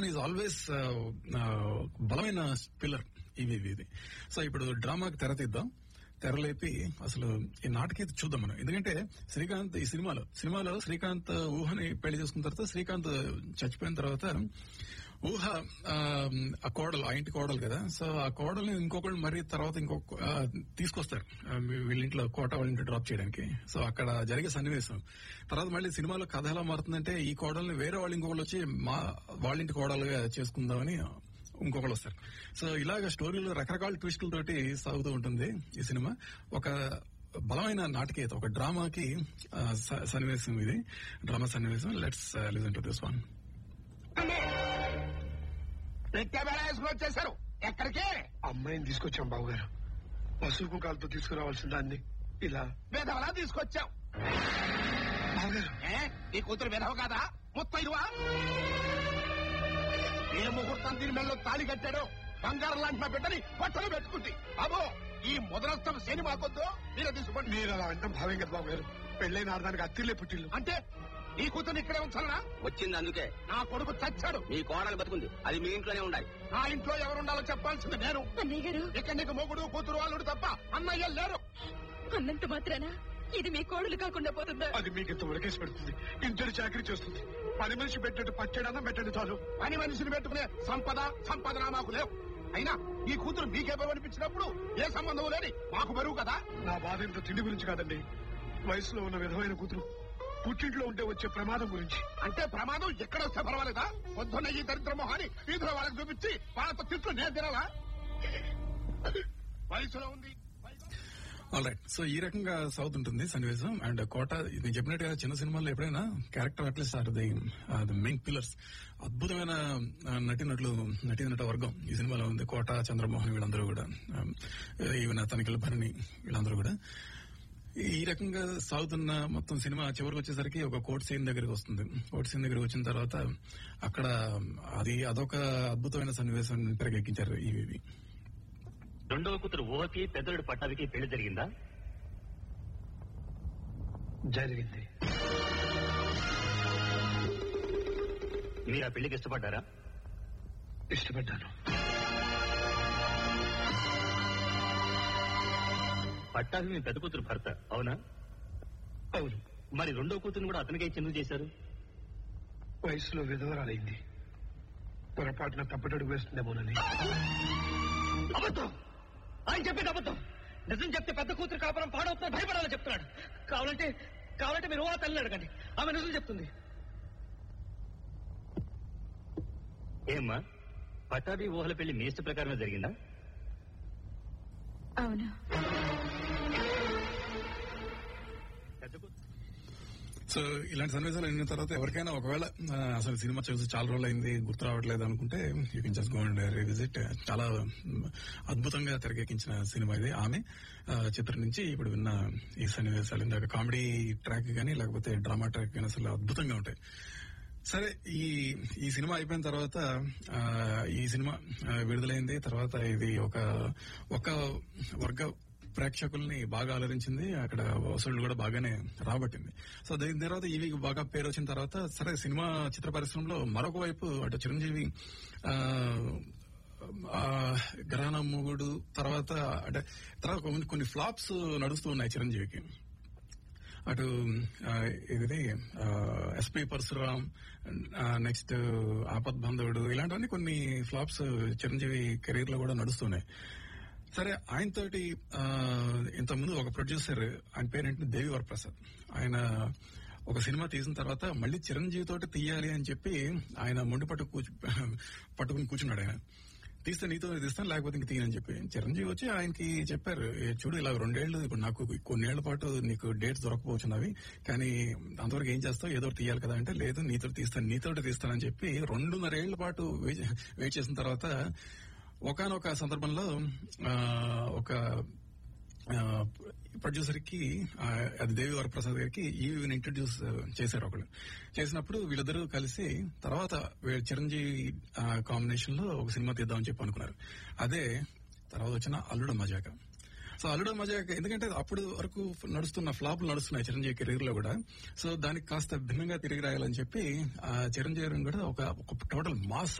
అభిమాన్ is always బలమైన pillar ఇవి ఇవి ఇది సో ఇప్పుడు డ్రామాకి తెర తీద్దాం తెరలేపి అసలు ఈ నాటకీయత చూద్దాం మనం ఎందుకంటే శ్రీకాంత్ ఈ సినిమాలో సినిమాలో శ్రీకాంత్ ఊహని పెళ్లి చేసుకున్న తర్వాత శ్రీకాంత్ చచ్చిపోయిన తర్వాత ఊహ ఆ, ఆ కోడలు ఆ ఇంటి కోడలు కదా సో ఆ కోడల్ని ఇంకొకళ్ళు మరి తర్వాత ఇంకొక ఆ, తీసుకొస్తారు ఆ, వీళ్ళ ఇంట్లో కోట వాళ్ళ ఇంట్లో డ్రాప్ చేయడానికి సో అక్కడ జరిగే సన్నివేశం తర్వాత మళ్ళీ సినిమాలో కథ ఎలా మారుతుందంటే ఈ కోడల్ని వేరే వాళ్ళు ఇంకొకళ్ళు వచ్చి మా వాళ్ళ ఇంటి కోడలుగా చేసుకుందామని ఇంకొకళ్ళు వస్తారు సో ఇలాగ స్టోరీలో రకరకాల ట్విస్టులతోటి సాగుతూ ఉంటుంది ఈ సినిమా ఒక బలమైన నాటకీయత ఒక డ్రామాకి ఆ, స- సన్నివేశం ఇది డ్రామా సన్నివేశం let's listen to this one పెట్టే వేళ వేసుకుని వచ్చేసారు ఎక్కడికి అమ్మాయిని తీసుకొచ్చాం బావగారు పసుపు కుంకాలతో తీసుకురావాల్సిన దాన్ని ఇలా విధవలా తీసుకొచ్చావు బావగారు ఏ నీ కూతురు విధవ కాదా ముత్తైదువా ఏ ముహూర్తం దీని మెళ్ళలో తాళి కట్టాడు బంగారం లాంటి మా బిడ్డని పట్టలు పెట్టుకుంది అబో ఈ మొదలస్తం శని మాకొద్దు మీరే తీసుకోండి మీరు అలా అంటాం భావ్యం కదా బావగారు పెళ్ళైన ఆడదానికి అత్తిల్లే పుట్టిల్లు అంటే నీ కూతురు ఇక్కడే ఉంచాలనా వచ్చింది అందుకే నా కొడుకు చచ్చాడు మీ కోడలు బతుకుంది అది మీ ఇంట్లోనే ఉండాలి నా ఇంట్లో ఎవరుండాలో చెప్పాల్సింది నేను అన్నయ్య గారు ఇక్కడ నీకు మొగుడు కూతురు అల్లుడు తప్ప అన్నయ్య లేరు అన్నంత మాత్రాన ఇది మీ కోడలు కాకుండా పోతుందా అది మీకు ఇంత ఉరకేసి పెడుతుంది ఇంతటి చాకరీ చేస్తుంది పని మనిషి పెట్టినట్టు పచ్చడన్నా పెట్టండి చాలు పని మనిషిని పెట్టుకునే సంపద సంపాదన మాకు లేవు అయినా ఈ కూతురు మీకే అనిపించినప్పుడు ఏ సంబంధం లేని మాకు బరువు కదా నా బాధ ఇంత తిండి గురించి కాదండి వయసులో ఉన్న విధమైన కూతురు పుట్టింట్లో ఉంటే వచ్చే ప్రమాదం గురించి అంటే ప్రమాదం ఎక్కడ వస్తే పర్వాలేదా పొద్దున్న ఈ దరిద్ర మొహాన్ని వీధిలో వాళ్ళకి చూపించి వాళ్ళతో తిట్లు నేను తినాలా వయసులో ఉంది ఆల్ రైట్ సో ఈ రకంగా సౌత్ ఉంటుంది సన్నివేశం అండ్ కోట నేను చెప్పినట్టుగా చిన్న సినిమాల్లో ఎప్పుడైనా character artist are the the main pillars అద్భుతమైన ఆ, నటినట్లు నటినట వర్గం ఈ సినిమాలో ఉంది కోట చంద్రమోహన్ వీళ్ళందరూ కూడా ఈవెన్ తనిఖీల భరణి వీళ్ళందరూ కూడా ఈ రకంగా సాగుతున్న మొత్తం సినిమా చివరికి వచ్చేసరికి ఒక కోర్ట్ సీన్ దగ్గరికి వస్తుంది కోర్ట్ సీన్ దగ్గరికి వచ్చిన తర్వాత అక్కడ అది అదొక అద్భుతమైన సన్నివేశం తెరకెక్కించారు ఇవి రెండవ కూతురు ఊహకి పెద్దలుడు పట్టాభికి పెళ్లి జరిగిందా జరిగింది మీరు ఆ పెళ్లికి ఇష్టపడ్డారా ఇష్టపడ్డాను పట్టాభి మీ పెద్ద కూతురు భర్త అవునా అవును మరి రెండో కూతురుని కూడా అతనికే చెందు చేశారు వయసులో విధవరాలైంది పొరపాటున తప్పటడుగు వేస్తుందేమోనని అబద్ధం ఆయన చెప్పేది అబద్ధం నిజం చెప్తే పెద్ద కూతురు కాపురం పాడవుతున్నా భయపడాలని చెప్తున్నాడు కావాలంటే కావాలంటే మీరు ఓ తల్లి అడగండి ఆమె నిజం చెప్తుంది ఏమ్మా పట్టాభి ఊహల పెళ్లి మీ ఇష్ట ప్రకారమే జరిగిందా అవును పెద్ద కూతురు సో ఇలాంటి సన్నివేశాలు అయిన తర్వాత ఎవరికైనా ఒకవేళ ఆ, అసలు సినిమా చూసి చాలా రోజులు అయింది గుర్తు రావట్లేదు అనుకుంటే you can just go and revisit చాలా మ్, అద్భుతంగా తెరకెక్కించిన సినిమా ఇది ఆమె ఆ, చిత్రం నుంచి ఇప్పుడు విన్న ఈ సన్నివేశాలు ఇందాక కామెడీ ట్రాక్ కానీ లేకపోతే డ్రామా ట్రాక్ కానీ అసలు అద్భుతంగా ఉంటాయి సరే ఈ ఈ సినిమా అయిపోయిన తర్వాత ఆ, ఈ సినిమా ఆ, విడుదలైంది తర్వాత ఇది ఒక ఒక వర్గ ప్రేక్షకుల్ని బాగా అలరించింది అక్కడ వసూళ్లు కూడా బాగానే రాబట్టింది సో దీని తర్వాత ఇవి బాగా పేరు వచ్చిన తర్వాత సరే సినిమా చిత్ర పరిశ్రమలో మరొక వైపు అటు చిరంజీవి ఆ ఆ, గ్రహణ మూగుడు తర్వాత అంటే తర్వాత కొన్ని- కొన్ని ఫ్లాప్స్ నడుస్తూ ఉన్నాయి చిరంజీవికి అటు ఆ, ఇది ఎస్పీ పరశురామ్ నెక్స్ట్ ఆపద్ బాంధవుడు ఇలాంటివన్నీ కొన్ని ఫ్లాప్స్ చిరంజీవి కెరీర్ లో కూడా నడుస్తున్నాయి సరే ఆయనతోటి ఆ, ఇంతకుముందు ఒక ప్రొడ్యూసర్ ఆయన పేరేంటి దేవి వరప్రసాద్ ఆయన ఒక సినిమా తీసిన తర్వాత మళ్ళీ చిరంజీవి తోటి తీయాలి అని చెప్పి ఆయన మొండి పట్టు కూర్చు పట్టుకుని కూర్చున్నాడు ఆయన తీస్తే నీతో తీస్తాను లేకపోతే ఇంక తీయని చెప్పి చిరంజీవి వచ్చి ఆయనకి చెప్పారు "ఏ, చూడు ఇలా రెండేళ్లు ఇప్పుడు నాకు కొన్నేళ్ల పాటు నీకు డేట్స్ దొరకపోవచ్చున్నవి కానీ అంతవరకు ఏం చేస్తావు ఏదో ఒకటి తీయాలి కదా అంటే లేదు నీతో తీస్తాను నీతో తీస్తానని చెప్పి రెండున్నరేళ్ల పాటు వెయిట్ వెయిట్ చేసిన తర్వాత ఒకనొక సందర్భంలో ఆ, ఒక ప్రొడ్యూసర్ కి ఆ, అది దేవి వరప్రసాద్ గారికి ఈవీని ఇంట్రడ్యూస్ చేశారు ఒకళ్ళు చేసినప్పుడు వీళ్ళిద్దరూ కలిసి తర్వాత వీ- చిరంజీవి కాంబినేషన్ లో ఒక సినిమా తీద్దామని చెప్పి అనుకున్నారు అదే తర్వాత వచ్చిన అల్లుడ మజాక సో అల్లుడ మజాక ఎందుకంటే అప్పుడు వరకు నడుస్తున్న ఫ్లాప్లు నడుస్తున్నాయి చిరంజీవి కెరీర్ లో కూడా సో దానికి కాస్త భిన్నంగా తిరిగి రాయాలని చెప్పి ఆ చిరంజీవి కూడా ఒక ఒక టోటల్ మాస్